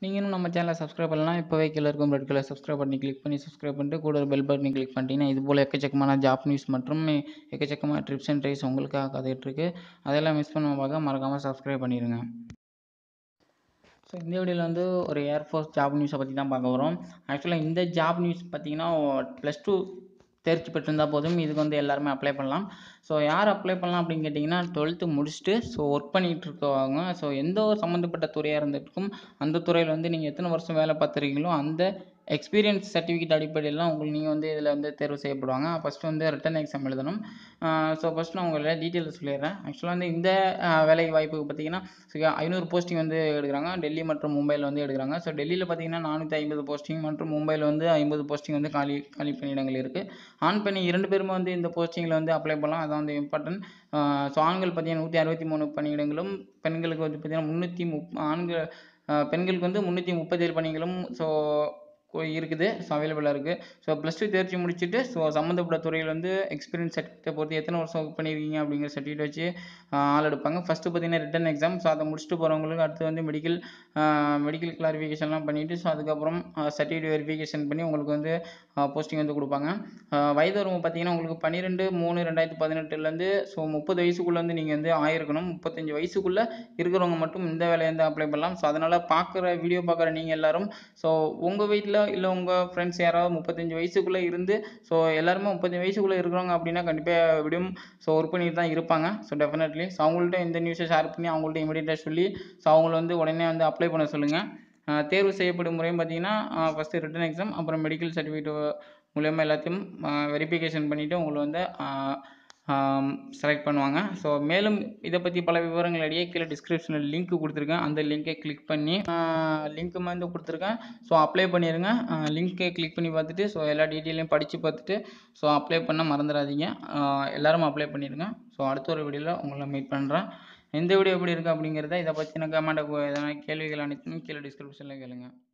நீங்கள் இன்னும் நம்ம சேனலை சப்ஸ்கிரைப் பண்ணலாம் இப்போவே கீழே இருக்கும் ரெட் கலர் சப்ஸ்கிரைப் பட்டனை கிளிக் பண்ணி சப்ஸ்கிரைப் பண்ணிட்டு கூட ஒரு பெல் பட்டனை கிளிக் பண்ணிட்டீங்கன்னா இது போல் எக்கச்சக்கமான ஜாப் நியூஸ் மற்றும் எக்கச்சக்கமான ட்ரிப்ஸ் அண்ட் ட்ரைஸ் உங்களுக்காக காத்துட்ருக்கு அதெல்லாம் மிஸ் பண்ணாம பார்க்க மறக்காமல் சப்ஸ்கிரைப் பண்ணிடுங்க ஸோ இந்த வீடியோவில் வந்து ஒரு ஏர்ஃபோர்ஸ் ஜாப் நியூஸை பற்றி தான் பார்க்க வரோம் ஆக்சுவலாக இந்த ஜாப் நியூஸ் பார்த்தீங்கன்னா ப்ளஸ் டூ தேர்ச்சி பெற்றிருந்தால் போதும் இதுக்கு வந்து எல்லாருமே அப்ளை பண்ணலாம் ஸோ யார் அப்ளை பண்ணலாம் அப்படின்னு கேட்டிங்கன்னா டுவெல்த்து முடிச்சுட்டு ஸோ ஒர்க் பண்ணிகிட்டு இருக்கவங்க ஸோ எந்த ஒரு சம்மந்தப்பட்ட துறையாக இருந்துக்கும் அந்த துறையில் வந்து நீங்கள் எத்தனை வருஷம் வேலை பார்த்துருக்கீங்களோ அந்த எக்ஸ்பீரியன்ஸ் சர்டிஃபிகேட் அடிப்படையில் உங்களுக்கு நீங்கள் வந்து இதில் வந்து தேர்வு செய்யப்படுவாங்க ஃபஸ்ட்டு வந்து ரிட்டன் எக்ஸாம் எழுதணும் ஸோ ஃபஸ்ட் நான் உங்களை டீட்டெயில் சொல்லிடுறேன் ஆக்சுவலாக வந்து இந்த வேலை வாய்ப்புக்கு பார்த்தீங்கன்னா ஐநூறு போஸ்டிங் வந்து எடுக்கிறாங்க டெல்லி மற்றும் மும்பையில் வந்து எடுக்கிறாங்க ஸோ டெல்லியில் பார்த்தீங்கன்னா நானூற்றி ஐம்பது போஸ்டிங் மற்றும் மும்பையில் வந்து ஐம்பது போஸ்டிங் வந்து காலி காலி பணியிடங்கள் இருக்குது ஆண் பெண் இரண்டு பேருமே வந்து இந்த போஸ்டிங்கில் வந்து அப்ளை பண்ணலாம் அதான் வந்து இம்பார்ட்டன்ட் ஸோ ஆண்கள் பார்த்தீங்கன்னா நூற்றி அறுபத்தி மூணு பணியிடங்களும் பெண்களுக்கு வந்து பார்த்தீங்கன்னா முந்நூற்றி முப் ஆண்கள் பெண்களுக்கு வந்து முந்நூற்றி முப்பத்தேழு பணிகளும் ஸோ இருக்குது ஸோ அவைலபிளாக இருக்குது ஸோ ப்ளஸ் டூ தேர்ச்சி முடிச்சுட்டு ஸோ சம்மந்தப்பட்ட துறையில் வந்து எக்ஸ்பீரியன்ஸ் சர்டிஃபிகேட்டை பொறுத்து எத்தனை வருஷம் ஒர்க் பண்ணியிருக்கீங்க அப்படிங்கிற சர்டிஃபிகேட் வச்சு ஆள் எடுப்பாங்க ஃபஸ்ட்டு பார்த்தீங்கன்னா ரிட்டன் எக்ஸாம் ஸோ அதை முடிச்சுட்டு போகிறவங்களுக்கு அடுத்து வந்து மெடிக்கல் மெடிக்கல் கிளாரிஃபிகேஷன்லாம் பண்ணிவிட்டு ஸோ அதுக்கப்புறம் சர்டிஃபிகேட் வெரிஃபிகேஷன் பண்ணி உங்களுக்கு வந்து போஸ்டிங் வந்து கொடுப்பாங்க வயது வரம்பு பார்த்தீங்கன்னா உங்களுக்கு பன்னிரெண்டு மூணு ரெண்டாயிரத்தி பதினெட்டுலேருந்து ஸோ முப்பது வயசுக்குள்ளே வந்து நீங்கள் வந்து ஆயிருக்கணும் முப்பத்தஞ்சு வயசுக்குள்ளே இருக்கிறவங்க மட்டும் இந்த வேலையை வந்து அப்ளை பண்ணலாம் ஸோ அதனால் பார்க்குற வீடியோ பார்க்குற நீங்கள் எல்லோரும் ஸோ உங்கள் வீட்டில் இல்லை உங்கள் ஃப்ரெண்ட்ஸ் யாராவது முப்பத்தஞ்சு வயசுக்குள்ளே இருந்து ஸோ எல்லாருமே முப்பத்தஞ்சு வயசுக்குள்ளே இருக்கிறவங்க அப்படின்னா கண்டிப்பாக விடும் ஸோ ஒர்க் பண்ணிட்டு தான் இருப்பாங்க ஸோ டெஃபினெட்லி ஸோ அவங்கள்ட்ட இந்த நியூஸை ஷேர் பண்ணி அவங்கள்ட்ட இமீடியட்டாக சொல்லி ஸோ அவங்கள வந்து உடனே வந்து அப்ளை பண்ண சொல்லுங்கள் தேர்வு செய்யப்படும் முறையும் பார்த்தீங்கன்னா ஃபஸ்ட்டு ரிட்டன் எக்ஸாம் அப்புறம் மெடிக்கல் சர்டிஃபிகேட் மூலயமா எல்லாத்தையும் வெரிஃபிகேஷன் பண்ணிவிட்டு உங்களை வந்து செலக்ட் பண்ணுவாங்க ஸோ மேலும் இதை பற்றி பல விவரங்கள் அடியே கீழே டிஸ்கிரிப்ஷனில் லிங்க் கொடுத்துருக்கேன் அந்த லிங்கை கிளிக் பண்ணி லிங்க்கு வந்து கொடுத்துருக்கேன் ஸோ அப்ளை பண்ணிடுங்க லிங்க்கை கிளிக் பண்ணி பார்த்துட்டு ஸோ எல்லா டீட்டெயிலையும் படித்து பார்த்துட்டு ஸோ அப்ளை பண்ண மறந்துடாதீங்க எல்லோரும் அப்ளை பண்ணிடுங்க ஸோ அடுத்த ஒரு வீடியோவில் உங்களை மீட் பண்ணுறேன் எந்த வீடியோ எப்படி இருக்குது அப்படிங்கிறத இதை பற்றின கமெண்ட்டை எதனா கேள்விகள் அனைத்தும் கீழே டிஸ்கிரிப்ஷனில் கேளுங்கள்